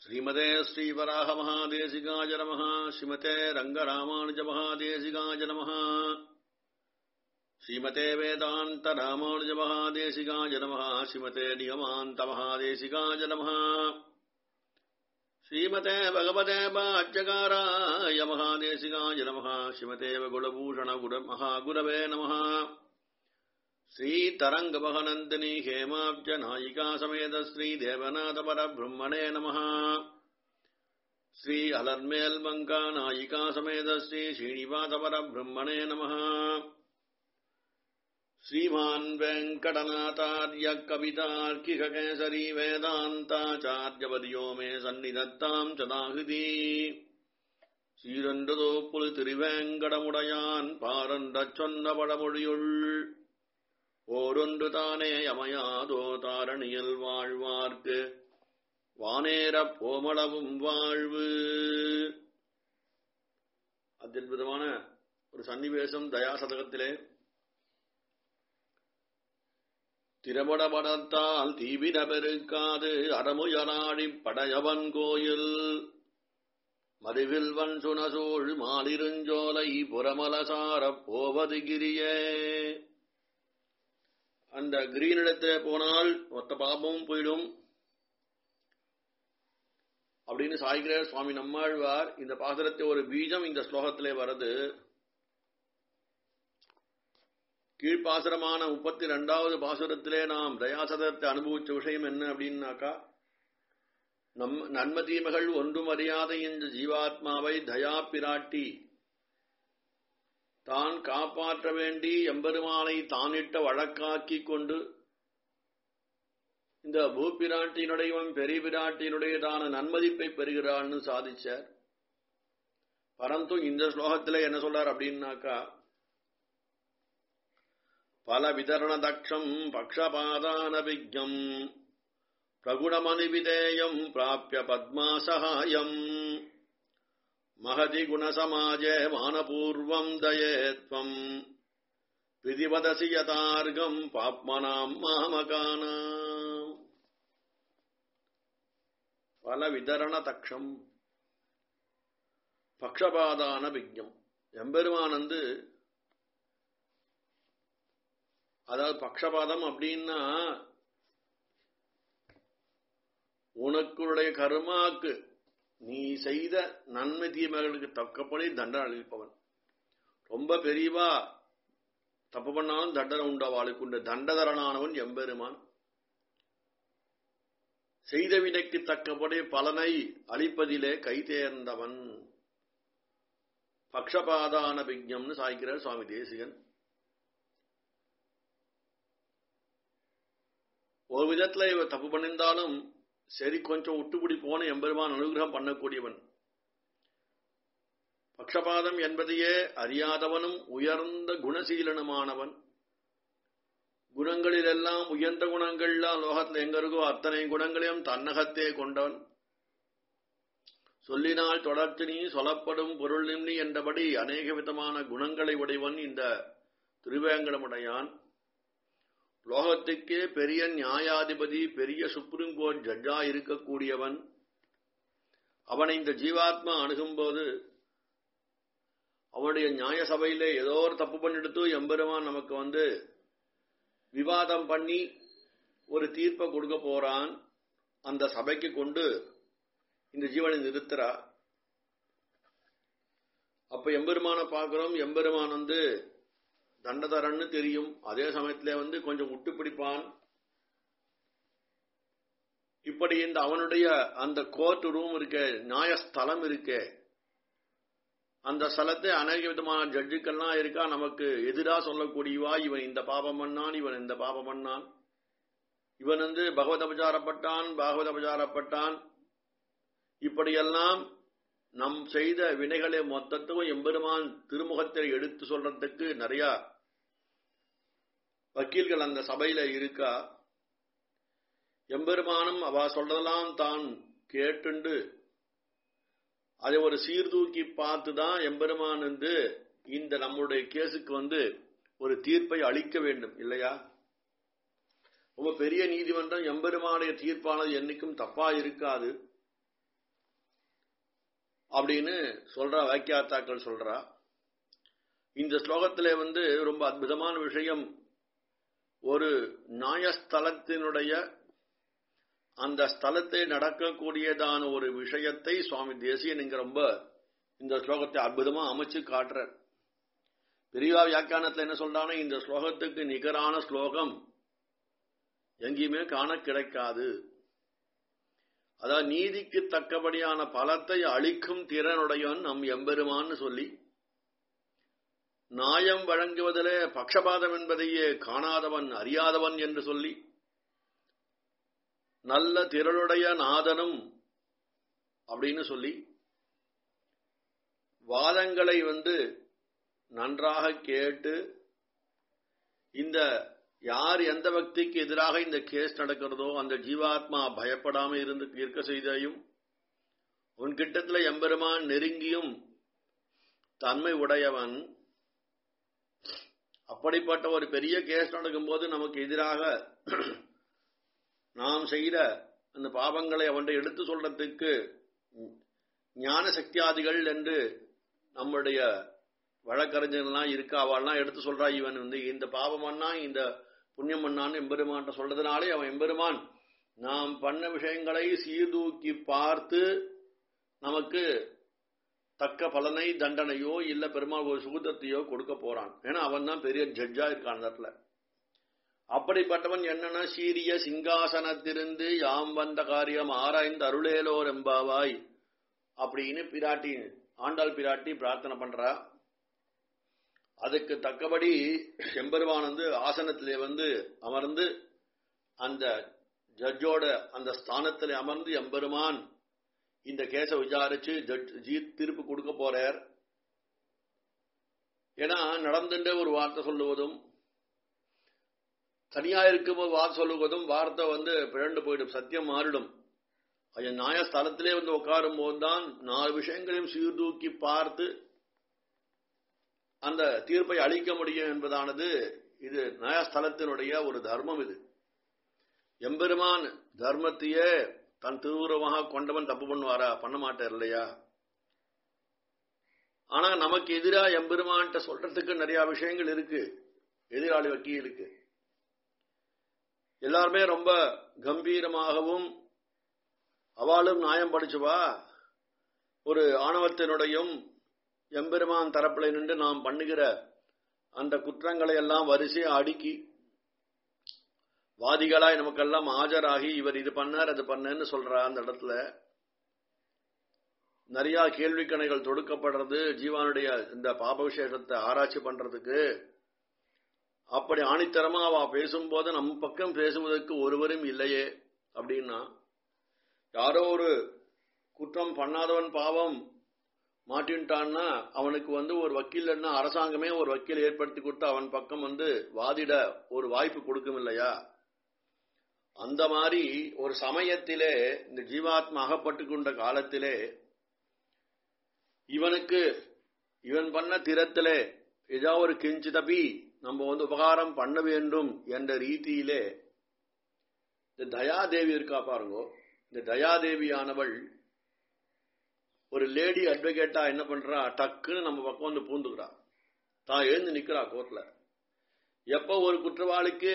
श्रीमते श्रीवराहमहादेशिकाय नमः श्रीमते रङ्गरामानुजमहादेशिकाय नमः श्रीमते वेदान्तरामानुजमहादेशिकाय नमः श्रीमते निगमान्तमहादेशिकाय नमः श्रीमते भगवते वाच्यकाराय महादेशिकाय नमः श्रीमते गुणभूषणगुणमहागुरवे नमः श्रीतरङ्गमहनन्दिनी हेमाब्ज नायिका समेत श्रीदेवनाथपरब्रह्मणे नमः श्री अलर्मेल्मङ्का नायिका समेत श्री श्रीनिवासपरब्रह्मणे नमः श्रीमान् वेङ्कटनाथार्य कवितार्किककेसरी वेदान्ताचार्यवर्यो मे सन्निधत्ताम् चदाहृति சீரன்றதோப்புல் திருவேங்கடமுடையான் பாரன்றச் சொன்ன படமொழியுள் ஓரொன்று தானே அமையாதோ தாரணியில் வாழ்வார்க்கு வானேரப் போமளவும் வாழ்வு அத்புதமான ஒரு சன்னிவேசம் தயாசதகத்திலே திரபடபடத்தால் தீவிர பெருக்காது அடமுயராடிப் படையவன் கோயில் மருவில்வன் சுனசூழ் மாலிருஞ்சோலை புறமலசாரப் போவது கிரியே அந்த கிரீனிடத்துல போனால் மொத்த பாபமும் போயிடும் அப்படின்னு சாய்கிறார் சுவாமி நம்மாழ்வார் இந்த பாசுரத்தை ஒரு பீஜம் இந்த ஸ்லோகத்திலே வருது கீழ்ப்பாசுரமான முப்பத்தி ரெண்டாவது பாசுரத்திலே நாம் தயாசதத்தை அனுபவிச்ச விஷயம் என்ன அப்படின்னாக்கா நம் நன்ம தீமைகள் ஒன்றும் அறியாத இந்த ஜீவாத்மாவை தயா பிராட்டி தான் காப்பாற்ற வேண்டி எம்பெருமானை தானிட்ட வழக்காக்கிக் கொண்டு இந்த பூப்பிராட்டியினுடையவன் பெரிய பிராட்டியினுடையதான நன்மதிப்பை பெறுகிறான்னு சாதிச்சார் பரந்து இந்த ஸ்லோகத்தில் என்ன சொல்றார் அப்படின்னாக்கா பல விதரண தக்ஷம் பக்ஷபாதான விஜம் பிரகுணமனுவிதேயம் பிராபிய பத்மாசகாயம் மகதி குணசமாஜே மானபூர்வம் தயேத்வம் விதிவதசி யதார்கம் பாப்மனாம் மாமகானாம் பல விதரண தக்ஷம் பக்ஷபாதான விஜம் எம்பெருமானந்து அதாவது பக்ஷபாதம் அப்படின்னா உனக்குடைய கருமாக்கு நீ செய்த நன்மை தீமைகளுக்கு தக்கப்படி தண்டனை அளிப்பவன் ரொம்ப பெரியவா தப்பு பண்ணாலும் தண்டனை உண்டவாளுக்கு உண்டு தண்டதரனானவன் எம்பெருமான் செய்த வினைக்கு தக்கபடி பலனை அளிப்பதிலே கை தேர்ந்தவன் பக்ஷபாதான விஜம்னு சாய்க்கிறார் சுவாமி தேசிகன் ஒரு விதத்துல இவர் தப்பு பண்ணியிருந்தாலும் சரி கொஞ்சம் விட்டுப்பிடி போன எம்பெருமான் அனுகிரகம் பண்ணக்கூடியவன் பக்ஷபாதம் என்பதையே அறியாதவனும் உயர்ந்த குணசீலனுமானவன் குணங்களிலெல்லாம் உயர்ந்த குணங்கள்லாம் லோகத்தில் எங்க இருக்கோ அத்தனை குணங்களையும் தன்னகத்தே கொண்டவன் சொல்லினால் தொடர்ச்சி நீ சொல்லப்படும் பொருள் நிம்மி என்றபடி அநேக விதமான குணங்களை உடையவன் இந்த திருவேங்கடமுடையான் லோகத்துக்கே பெரிய நியாயாதிபதி பெரிய சுப்ரீம் கோர்ட் ஜட்ஜா இருக்கக்கூடியவன் அவனை இந்த ஜீவாத்மா அணுகும்போது அவனுடைய நியாய சபையிலே ஏதோ ஒரு தப்பு பண்ணிடுத்து எம்பெருமான் நமக்கு வந்து விவாதம் பண்ணி ஒரு தீர்ப்பை கொடுக்க போறான் அந்த சபைக்கு கொண்டு இந்த ஜீவனை நிறுத்துறா அப்ப எம்பெருமான பார்க்கிறோம் எம்பெருமான் வந்து தண்டதரன்னு தெரியும் அதே சமயத்துல வந்து கொஞ்சம் விட்டு பிடிப்பான் இப்படி இந்த அவனுடைய அந்த கோர்ட் ரூம் இருக்க நியாயஸ்தலம் இருக்கே அந்த ஸ்தலத்தை அநேக விதமான ஜட்ஜுக்கள்லாம் இருக்கா நமக்கு எதிராக சொல்லக்கூடியவா இவன் இந்த பாபம் பண்ணான் இவன் இந்த பாபம் பண்ணான் இவன் வந்து பகவத் அபச்சாரப்பட்டான் பாகவத் அபச்சாரப்பட்டான் இப்படியெல்லாம் நம் செய்த வினைகளை மொத்தத்துக்கும் எம்பெருமான் திருமுகத்தை எடுத்து சொல்றதுக்கு நிறைய வக்கீல்கள் அந்த சபையில இருக்கா எம்பெருமானும் அவ சொல்றதெல்லாம் தான் கேட்டுண்டு அதை ஒரு சீர்தூக்கி பார்த்து தான் எம்பெருமான் வந்து இந்த நம்முடைய கேஸுக்கு வந்து ஒரு தீர்ப்பை அளிக்க வேண்டும் இல்லையா ரொம்ப பெரிய நீதிமன்றம் எம்பெருமானுடைய தீர்ப்பானது என்னைக்கும் தப்பா இருக்காது அப்படின்னு சொல்றா வாக்கியாத்தாக்கள் சொல்றா இந்த ஸ்லோகத்திலே வந்து ரொம்ப அற்புதமான விஷயம் ஒரு நியாயஸ்தலத்தினுடைய அந்த ஸ்தலத்தை நடக்கக்கூடியதான ஒரு விஷயத்தை சுவாமி தேசியன் இங்க ரொம்ப இந்த ஸ்லோகத்தை அற்புதமா அமைச்சு காட்டுறார் பெரியவா வியாக்கியானத்துல என்ன சொல்றானா இந்த ஸ்லோகத்துக்கு நிகரான ஸ்லோகம் எங்கேயுமே காண கிடைக்காது அதாவது நீதிக்கு தக்கபடியான பலத்தை அளிக்கும் திறனுடையவன் நம் எம்பெருமான்னு சொல்லி நியாயம் வழங்குவதிலே பக்ஷபாதம் என்பதையே காணாதவன் அறியாதவன் என்று சொல்லி நல்ல திரளுடைய நாதனும் அப்படின்னு சொல்லி வாதங்களை வந்து நன்றாக கேட்டு இந்த யார் எந்த பக்திக்கு எதிராக இந்த கேஸ் நடக்கிறதோ அந்த ஜீவாத்மா பயப்படாம இருந்து இருக்க செய்தையும் உன்கிட்டத்துல எம்பெருமான் நெருங்கியும் தன்மை உடையவன் அப்படிப்பட்ட ஒரு பெரிய கேஸ் நடக்கும்போது நமக்கு எதிராக நாம் செய்த அந்த பாவங்களை அவன்றை எடுத்து சொல்றதுக்கு ஞான சக்தியாதிகள் என்று நம்முடைய வழக்கறிஞர்கள்லாம் இருக்கு அவள்லாம் எடுத்து சொல்றா இவன் வந்து இந்த பாவமன்னா இந்த புண்ணியம் பண்ணான்னு எம்பெருமான் சொல்றதுனாலே அவன் எம்பெருமான் நாம் பண்ண விஷயங்களை சீர்தூக்கி பார்த்து நமக்கு தக்க பலனை தண்டனையோ இல்ல பெருமாள் ஒரு சுகுதத்தையோ கொடுக்க போறான் ஏன்னா அவன் தான் பெரிய ஜட்ஜா இருக்கான் அந்த இடத்துல அப்படிப்பட்டவன் என்னன்னா சீரிய சிங்காசனத்திலிருந்து யாம் வந்த காரியம் ஆராய்ந்து அருளேலோர் எம்பாவாய் அப்படின்னு பிராட்டி ஆண்டாள் பிராட்டி பிரார்த்தனை பண்றா அதுக்கு தக்கபடி எம்பெருமான் வந்து ஆசனத்திலே வந்து அமர்ந்து அந்த ஜட்ஜோட அந்த ஸ்தானத்தில் அமர்ந்து எம்பெருமான் இந்த கேஸ விசாரிச்சு ஜட்ஜி தீர்ப்பு கொடுக்க போறார் ஏன்னா நடந்துட்டு ஒரு வார்த்தை சொல்லுவதும் தனியா இருக்கும்போது வார்த்தை சொல்லுவதும் வார்த்தை வந்து பிழண்டு போயிடும் சத்தியம் மாறிடும் அது நியாயஸ்தலத்திலே வந்து உட்காரும் போதுதான் நாலு விஷயங்களையும் சீர்தூக்கி பார்த்து அந்த தீர்ப்பை அளிக்க முடியும் என்பதானது இது நியாயஸ்தலத்தினுடைய ஒரு தர்மம் இது எம்பெருமான் தர்மத்தையே தன் திருவுருவமாக கொண்டவன் தப்பு பண்ணுவாரா பண்ண மாட்டார் இல்லையா ஆனா நமக்கு எதிரா எம்பெருமான்ட்ட சொல்றதுக்கு நிறைய விஷயங்கள் இருக்கு எதிராளி வக்கீலுக்கு எல்லாருமே ரொம்ப கம்பீரமாகவும் அவளும் நியாயம் படிச்சுவா ஒரு ஆணவத்தினுடையும் எம்பெருமான் தரப்பில் நின்று நாம் பண்ணுகிற அந்த குற்றங்களை எல்லாம் வரிசையை அடுக்கி வாதிகளாய் நமக்கெல்லாம் ஆஜராகி இவர் இது பண்ணார் அது பண்ணேன்னு சொல்றா அந்த இடத்துல நிறைய கேள்விக்கணைகள் தொடுக்கப்படுறது ஜீவானுடைய இந்த பாப விசேஷத்தை ஆராய்ச்சி பண்றதுக்கு அப்படி ஆணித்தரமா அவ பேசும்போது நம் பக்கம் பேசுவதற்கு ஒருவரும் இல்லையே அப்படின்னா யாரோ ஒரு குற்றம் பண்ணாதவன் பாவம் மாட்டின்ட்டான்னா அவனுக்கு வந்து ஒரு வக்கீல்னா அரசாங்கமே ஒரு வக்கீல் ஏற்படுத்தி கொடுத்து அவன் பக்கம் வந்து வாதிட ஒரு வாய்ப்பு கொடுக்கும் இல்லையா அந்த மாதிரி ஒரு சமயத்திலே இந்த ஜீவாத்மா அகப்பட்டு கொண்ட காலத்திலே இவனுக்கு இவன் பண்ண திறத்திலே ஏதாவது ஒரு கிஞ்சிதபி நம்ம வந்து உபகாரம் பண்ண வேண்டும் என்ற ரீதியிலே இந்த தயாதேவி இருக்கா பாருங்கோ இந்த தயாதேவியானவள் ஒரு லேடி அட்வொகேட்டா என்ன பண்றா டக்குன்னு நம்ம பக்கம் வந்து பூந்துக்கிறா தான் எழுந்து நிக்கிறா கோர்ட்ல எப்ப ஒரு குற்றவாளிக்கு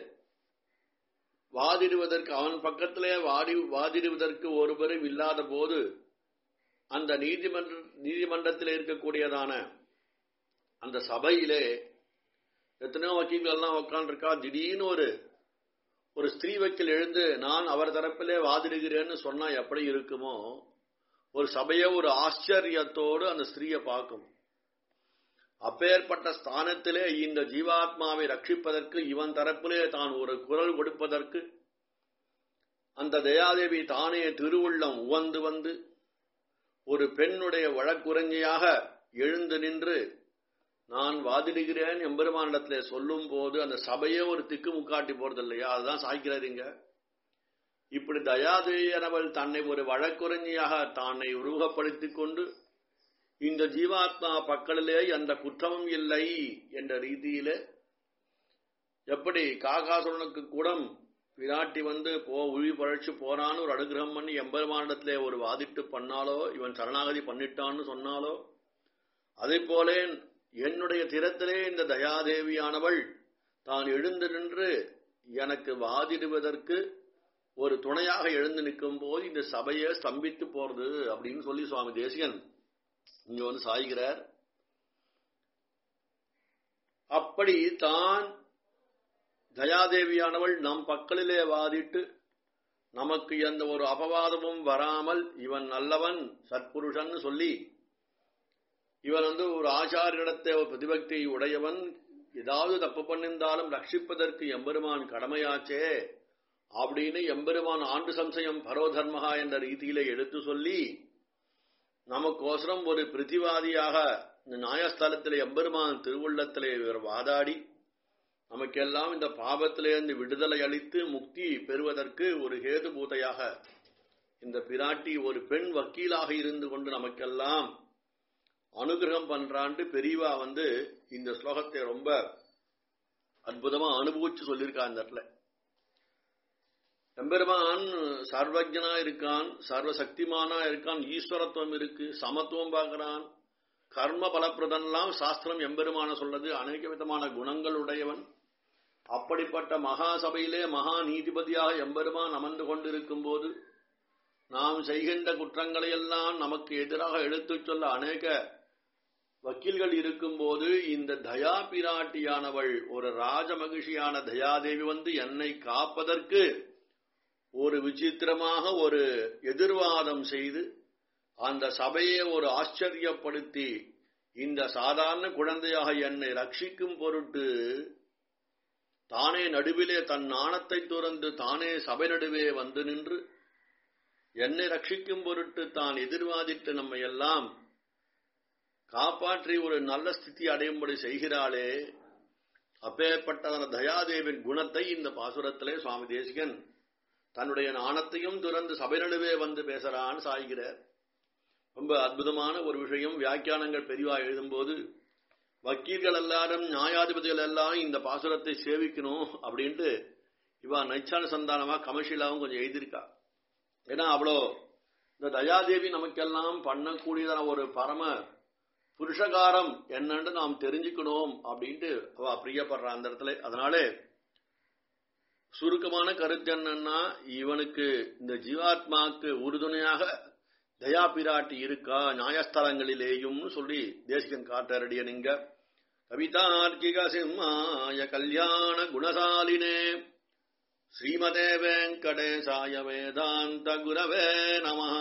வாதிடுவதற்கு அவன் பக்கத்திலே வாடி வாதிடுவதற்கு ஒருவரும் இல்லாத போது அந்த நீதிமன்ற நீதிமன்றத்தில் இருக்கக்கூடியதான அந்த சபையிலே எத்தனையோ வக்கீல்கள் எல்லாம் உட்காந்துருக்கா திடீர்னு ஒரு ஒரு ஸ்திரீ வக்கீல் எழுந்து நான் அவர் தரப்பிலே வாதிடுகிறேன்னு சொன்னா எப்படி இருக்குமோ ஒரு சபைய ஒரு ஆச்சரியத்தோடு அந்த ஸ்திரீயை பார்க்கும் அப்பேற்பட்ட ஸ்தானத்திலே இந்த ஜீவாத்மாவை ரட்சிப்பதற்கு இவன் தரப்பிலே தான் ஒரு குரல் கொடுப்பதற்கு அந்த தயாதேவி தானே திருவுள்ளம் உவந்து வந்து ஒரு பெண்ணுடைய வழக்குரைஞையாக எழுந்து நின்று நான் வாதிடுகிறேன் எம்பெருமானிடத்திலே சொல்லும் போது அந்த சபையே ஒரு திக்கு முக்காட்டி போறது இல்லையா அதுதான் சாய்க்கிறாருங்க இப்படி தயாதேயனவள் தன்னை ஒரு வழக்குரைஞியாக தன்னை உருவகப்படுத்திக் கொண்டு இந்த ஜீவாத்மா பக்கலிலே அந்த குற்றமும் இல்லை என்ற ரீதியிலே எப்படி காகாசுரனுக்கு கூட விராட்டி வந்து போ உழி பழச்சு போறான்னு ஒரு அனுகிரகம் பண்ணி எம்பெருமானிடத்திலே ஒரு வாதிட்டு பண்ணாலோ இவன் சரணாகதி பண்ணிட்டான்னு சொன்னாலோ அதே போல என்னுடைய திறத்திலே இந்த தயாதேவியானவள் தான் எழுந்து நின்று எனக்கு வாதிடுவதற்கு ஒரு துணையாக எழுந்து நிற்கும் போது இந்த சபையை ஸ்தம்பித்து போறது அப்படின்னு சொல்லி சுவாமி தேசிகன் இங்க வந்து சாய்கிறார் அப்படி தான் தயாதேவியானவள் நம் பக்கலிலே வாதிட்டு நமக்கு எந்த ஒரு அபவாதமும் வராமல் இவன் நல்லவன் சத்புருஷன் சொல்லி இவன் வந்து ஒரு ஆச்சாரியிடத்தை ஒரு பிரதிபக்தி உடையவன் ஏதாவது தப்பு பண்ணிருந்தாலும் ரட்சிப்பதற்கு எம்பெருமான் கடமையாச்சே அப்படின்னு எம்பெருமான் ஆண்டு சம்சயம் பரோதர்மகா என்ற ரீதியிலே எடுத்து சொல்லி நமக்கோசரம் ஒரு பிரதிவாதியாக இந்த நியாயஸ்தலத்திலே எம்பெருமான் திருவுள்ளத்திலே இவர் வாதாடி நமக்கெல்லாம் இந்த பாவத்திலிருந்து விடுதலை அளித்து முக்தி பெறுவதற்கு ஒரு ஹேதுபூதையாக இந்த பிராட்டி ஒரு பெண் வக்கீலாக இருந்து கொண்டு நமக்கெல்லாம் அனுகிரகம் பண்றான்ட்டு பெரியவா வந்து இந்த ஸ்லோகத்தை ரொம்ப அற்புதமா அனுபவிச்சு சொல்லியிருக்கா இந்த இடத்துல எம்பெருமான் சர்வஜனா இருக்கான் சர்வசக்திமானா இருக்கான் ஈஸ்வரத்துவம் இருக்கு சமத்துவம் பார்க்கிறான் கர்ம பலப்பிரதன்லாம் சாஸ்திரம் எம்பெருமான சொல்றது அநேக விதமான குணங்கள் உடையவன் அப்படிப்பட்ட மகா சபையிலே மகா நீதிபதியாக எம்பெருமான் அமர்ந்து கொண்டிருக்கும் போது நாம் செய்கின்ற குற்றங்களை எல்லாம் நமக்கு எதிராக எடுத்துச் சொல்ல அநேக வக்கீல்கள் இருக்கும்போது இந்த தயா பிராட்டியானவள் ஒரு ராஜ மகிழ்ச்சியான தயாதேவி வந்து என்னை காப்பதற்கு ஒரு விசித்திரமாக ஒரு எதிர்வாதம் செய்து அந்த சபையை ஒரு ஆச்சரியப்படுத்தி இந்த சாதாரண குழந்தையாக என்னை ரட்சிக்கும் பொருட்டு தானே நடுவிலே தன் நாணத்தை துறந்து தானே சபை நடுவே வந்து நின்று என்னை ரட்சிக்கும் பொருட்டு தான் எதிர்வாதித்து நம்மை எல்லாம் காப்பாற்றி ஒரு நல்ல ஸ்திதி அடையும்படி செய்கிறாளே அப்பேற்பட்ட அந்த தயாதேவின் குணத்தை இந்த பாசுரத்திலே சுவாமி தேசிகன் தன்னுடைய நாணத்தையும் துறந்து சபை நடுவே வந்து பேசுறான்னு சாய்கிறார் ரொம்ப அற்புதமான ஒரு விஷயம் வியாக்கியானங்கள் பெரிவா எழுதும்போது வக்கீல்கள் எல்லாரும் நியாயாதிபதிகள் எல்லாம் இந்த பாசுரத்தை சேவிக்கணும் அப்படின்ட்டு இவா நைச்சான சந்தானமா கமர்ஷியலாவும் கொஞ்சம் எழுதியிருக்கா ஏன்னா அவ்வளோ இந்த தயாதேவி நமக்கெல்லாம் பண்ணக்கூடியதான ஒரு பரம புருஷகாரம் என்னன்னு நாம் தெரிஞ்சுக்கணும் அப்படின்ட்டு அவ பிரியப்படுறா அந்த இடத்துல அதனாலே சுருக்கமான கருத்து என்னன்னா இவனுக்கு இந்த ஜீவாத்மாக்கு உறுதுணையாக தயா பிராட்டி இருக்கா நியாயஸ்தலங்களிலேயும் சொல்லி தேசிகன் காட்டாரடிய நீங்க கவிதார்க்கிக சிம்மாய கல்யாண குணசாலினே ஸ்ரீமதே வெங்கடேசாய வேதாந்த குரவே நமஹ